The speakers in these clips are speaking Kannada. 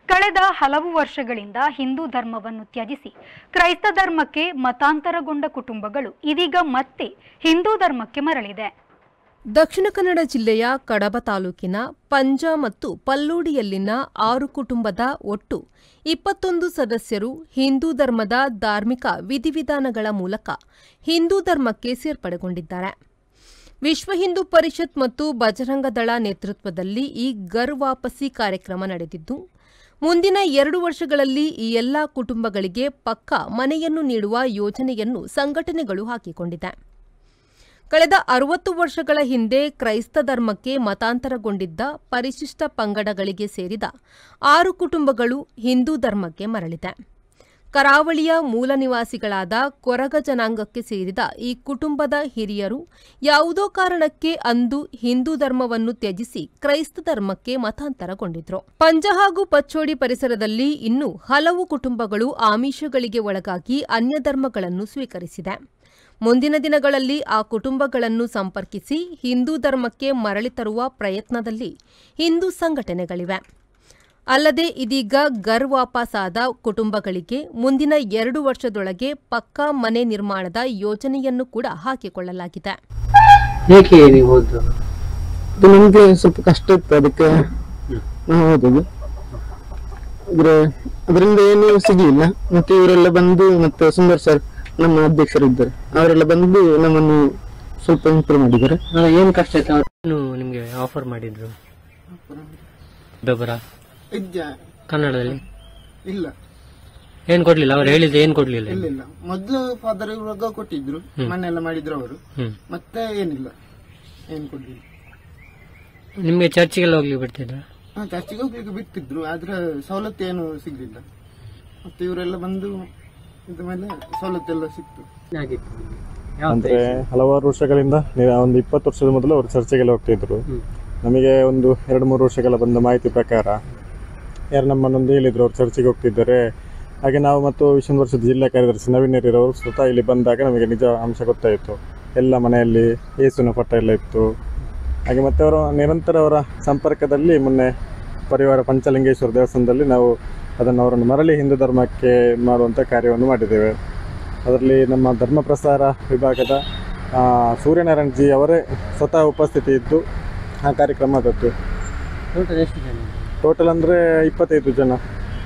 ಕಳೆದ ಹಲವು ವರ್ಷಗಳಿಂದ ಹಿಂದೂ ಧರ್ಮವನ್ನು ತ್ಯಜಿಸಿ ಕ್ರೈಸ್ತ ಧರ್ಮಕ್ಕೆ ಮತಾಂತರಗೊಂಡ ಕುಟುಂಬಗಳು ಇದೀಗ ಮತ್ತೆ ಹಿಂದೂ ಧರ್ಮಕ್ಕೆ ಮರಳಿದೆ ದಕ್ಷಿಣ ಕನ್ನಡ ಜಿಲ್ಲೆಯ ಕಡಬ ತಾಲೂಕಿನ ಪಂಜ ಮತ್ತು ಪಲ್ಲೂಡಿಯಲ್ಲಿನ ಆರು ಕುಟುಂಬದ ಒಟ್ಟು ಇಪ್ಪತ್ತೊಂದು ಸದಸ್ಯರು ಹಿಂದೂ ಧರ್ಮದ ಧಾರ್ಮಿಕ ವಿಧಿವಿಧಾನಗಳ ಮೂಲಕ ಹಿಂದೂ ಧರ್ಮಕ್ಕೆ ಸೇರ್ಪಡೆಗೊಂಡಿದ್ದಾರೆ ವಿಶ್ವ ಹಿಂದೂ ಪರಿಷತ್ ಮತ್ತು ಬಜರಂಗ ದಳ ನೇತೃತ್ವದಲ್ಲಿ ಈ ಗರ್ ವಾಪಸಿ ಕಾರ್ಯಕ್ರಮ ನಡೆದಿದ್ದು ಮುಂದಿನ ಎರಡು ವರ್ಷಗಳಲ್ಲಿ ಈ ಎಲ್ಲಾ ಕುಟುಂಬಗಳಿಗೆ ಪಕ್ಕಾ ಮನೆಯನ್ನು ನೀಡುವ ಯೋಜನೆಯನ್ನು ಸಂಘಟನೆಗಳು ಹಾಕಿಕೊಂಡಿದೆ ಕಳೆದ ಅರವತ್ತು ವರ್ಷಗಳ ಹಿಂದೆ ಕ್ರೈಸ್ತ ಧರ್ಮಕ್ಕೆ ಮತಾಂತರಗೊಂಡಿದ್ದ ಪರಿಶಿಷ್ಟ ಪಂಗಡಗಳಿಗೆ ಸೇರಿದ ಆರು ಕುಟುಂಬಗಳು ಹಿಂದೂ ಧರ್ಮಕ್ಕೆ ಮರಳಿದೆ ಕರಾವಳಿಯ ಮೂಲ ನಿವಾಸಿಗಳಾದ ಕೊರಗ ಜನಾಂಗಕ್ಕೆ ಸೇರಿದ ಈ ಕುಟುಂಬದ ಹಿರಿಯರು ಯಾವುದೋ ಕಾರಣಕ್ಕೆ ಅಂದು ಹಿಂದೂ ಧರ್ಮವನ್ನು ತ್ಯಜಿಸಿ ಕ್ರೈಸ್ತ ಧರ್ಮಕ್ಕೆ ಮತಾಂತರಗೊಂಡಿದ್ರು ಪಂಜ ಹಾಗೂ ಪಚ್ಚೋಡಿ ಪರಿಸರದಲ್ಲಿ ಇನ್ನೂ ಹಲವು ಕುಟುಂಬಗಳು ಆಮಿಷಗಳಿಗೆ ಒಳಗಾಗಿ ಅನ್ಯ ಧರ್ಮಗಳನ್ನು ಸ್ವೀಕರಿಸಿದೆ ಮುಂದಿನ ದಿನಗಳಲ್ಲಿ ಆ ಕುಟುಂಬಗಳನ್ನು ಸಂಪರ್ಕಿಸಿ ಹಿಂದೂ ಧರ್ಮಕ್ಕೆ ಮರಳಿ ತರುವ ಪ್ರಯತ್ನದಲ್ಲಿ ಹಿಂದೂ ಸಂಘಟನೆಗಳಿವೆ ಅಲ್ಲದೆ ಇದೀಗ ಗರ್ ವಾಪಸಾದ ಕುಟುಂಬಗಳಿಗೆ ಮುಂದಿನ ಎರಡು ವರ್ಷದೊಳಗೆ ಪಕ್ಕಾ ಮನೆ ನಿರ್ಮಾಣದ ಯೋಜನೆಯನ್ನು ಕೂಡ ಹಾಕಿಕೊಳ್ಳಲಾಗಿದೆ ಏಕೆ ನೀವು ಹೋದ್ದು ಅದು ನಮ್ಗೆ ಸ್ವಲ್ಪ ಕಷ್ಟ ಇತ್ತು ಅದಕ್ಕೆ ನಾವು ಹೋದದ್ದು ಆದ್ರೆ ಅದರಿಂದ ಏನು ಸಿಗ್ಲಿಲ್ಲ ಮತ್ತೆ ಇವರೆಲ್ಲ ಬಂದು ಮತ್ತೆ ಸುಂದರ್ ಸರ್ ನಮ್ಮ ಅಧ್ಯಕ್ಷರು ಇದ್ದಾರೆ ಅವರೆಲ್ಲ ಬಂದು ನಮ್ಮನ್ನು ಸ್ವಲ್ಪ ಇಂಪ್ರೂವ್ ಮಾಡಿದ್ದಾರೆ ಅಲ್ಲ, ಏನ್ ಕಷ್ಟ ಆಯ್ತು ಏನು ನಿಮ್ಗೆ ಆಫರ್ ಮಾಡಿದ್ರು ಗೊಬ್ಬರ ಕನ್ನಡದಲ್ಲಿ ಇಲ್ಲ ಏನ್ ಕೊಡ್ಲಿಲ್ಲ ಅವ್ರು ಹೇಳಿದ್ರೆ ಏನ್ ಕೊಡ್ಲಿಲ್ಲ ಇಲ್ಲ ಮೊದಲು ಫಾದರ್ ಇವಾಗ ಕೊಟ್ಟಿದ್ರು ಮನೆಯೆಲ್ಲ ಮಾಡಿದ್ರು ಅವರು ಹ್ಮ್ ಮತ್ತೆ ಏನಿಲ್ಲ ಏನ್ ಕೊಡ್ಲಿಲ್ಲ ನಿಮ್ಗೆ ಚರ್ಚಿಗೆಲ್ಲ ಹೋಗ್ಲಿಕ್ಕೆ ಬಿಡ್ತಿದ್ರ ಹಾ ಚರ್ಚಿಗೆ ಹೋಗ್ಲಿಕ್ಕೆ ಬಿಟ್ಟಿದ್ರು ಆದ್ರೆ ಸವಲತ್ತು ಏನು ಸಿಗ್ಲಿಲ್ಲ ಮತ್ತೆ ಇವರೆಲ್ಲ ಬಂದು ಇದ ಮೇಲೆ ಸವಲತ್ತೆಲ್ಲ ಸಿಕ್ತು ಅಂದ್ರೆ ಹಲವಾರು ವರ್ಷಗಳಿಂದ ನಿ- ಒಂದು ಇಪ್ಪತ್ತು ವರ್ಷದ ಮೊದಲು ಅವರು ಚರ್ಚೆಗೆಲ್ಲ ಹೋಗ್ತಿದ್ರು ನಮಗೆ ಒಂದು ಎರಡು ಮೂರು ವರ್ಷಗಳ ಬಂದ ಮಾಹಿತಿ ಪ್ರಕಾರ ಯಾರು ನಮ್ಮನ್ನೊಂದು ಹೇಳಿದ್ರು ಅವ್ರು ಚರ್ಚೆಗೆ ಹೋಗ್ತಿದ್ದಾರೆ ಹಾಗೆ ನಾವು ಮತ್ತು ವಿಶ್ವ ವರ್ಷದ ಜಿಲ್ಲಾ ಕಾರ್ಯದರ್ಶಿ ನವೀನ್ ಅವರು ಸ್ವತಃ ಇಲ್ಲಿ ಬಂದಾಗ ನಮಗೆ ನಿಜ ಅಂಶ ಗೊತ್ತಾಯಿತು ಎಲ್ಲ ಮನೆಯಲ್ಲಿ ಯೇಸುವಿನ ಪಟ್ಟ ಎಲ್ಲ ಇತ್ತು ಹಾಗೆ ಮತ್ತೆ ಅವರ ನಿರಂತರ ಅವರ ಸಂಪರ್ಕದಲ್ಲಿ ಮೊನ್ನೆ ಪರಿವಾರ ಪಂಚಲಿಂಗೇಶ್ವರ ದೇವಸ್ಥಾನದಲ್ಲಿ ನಾವು ಅದನ್ನು ಅವರನ್ನು ಮರಳಿ ಹಿಂದೂ ಧರ್ಮಕ್ಕೆ ಮಾಡುವಂಥ ಕಾರ್ಯವನ್ನು ಮಾಡಿದ್ದೇವೆ ಅದರಲ್ಲಿ ನಮ್ಮ ಧರ್ಮ ಪ್ರಸಾರ ವಿಭಾಗದ ಆ, ಸೂರ್ಯನಾರಾಯಣ್ ಜಿ ಅವರೇ ಸ್ವತಃ ಉಪಸ್ಥಿತಿ ಇದ್ದು ಆ ಕಾರ್ಯಕ್ರಮ ಆದದ್ದು ಟೋಟಲ್ ಎಷ್ಟು ಜನ ಟೋಟಲ್ ಅಂದರೆ ಇಪ್ಪತ್ತೈದು ಜನ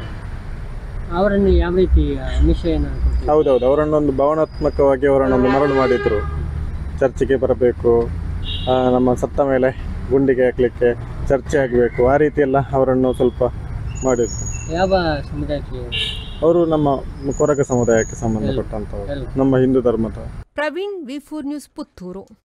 ಅವರನ್ನು ಯಾವ ರೀತಿ ನಿಶ್ಚಯನ ಕೊಟ್ಟಿದ್ರು? ಹೌದೌದು ಅವರನ್ನೊಂದು ಭಾವನಾತ್ಮಕವಾಗಿ ಅವರನ್ನೊಂದು ಮರಳು ಮಾಡಿದರು ಚರ್ಚಿಗೆ ಬರಬೇಕು ಆ, ನಮ್ಮ ಸತ್ತ ಮೇಲೆ ಗುಂಡಿಗೆ ಹಾಕಲಿಕ್ಕೆ ಚರ್ಚೆ ಆಗಬೇಕು ಆ ರೀತಿ ಎಲ್ಲ ಅವರನ್ನು ಸ್ವಲ್ಪ ಮಾಡಿದ್ರು ಯಾವ ಸಮುದಾಯಕ್ಕೆ ಅವರು ನಮ್ಮ ಕೊರಗ ಸಮುದಾಯಕ್ಕೆ ಸಂಬಂಧಪಟ್ಟಂಥವ್ರು ಎಲ್ಲ? ನಮ್ಮ ಹಿಂದೂ ಧರ್ಮದ Praveen V four news Puttur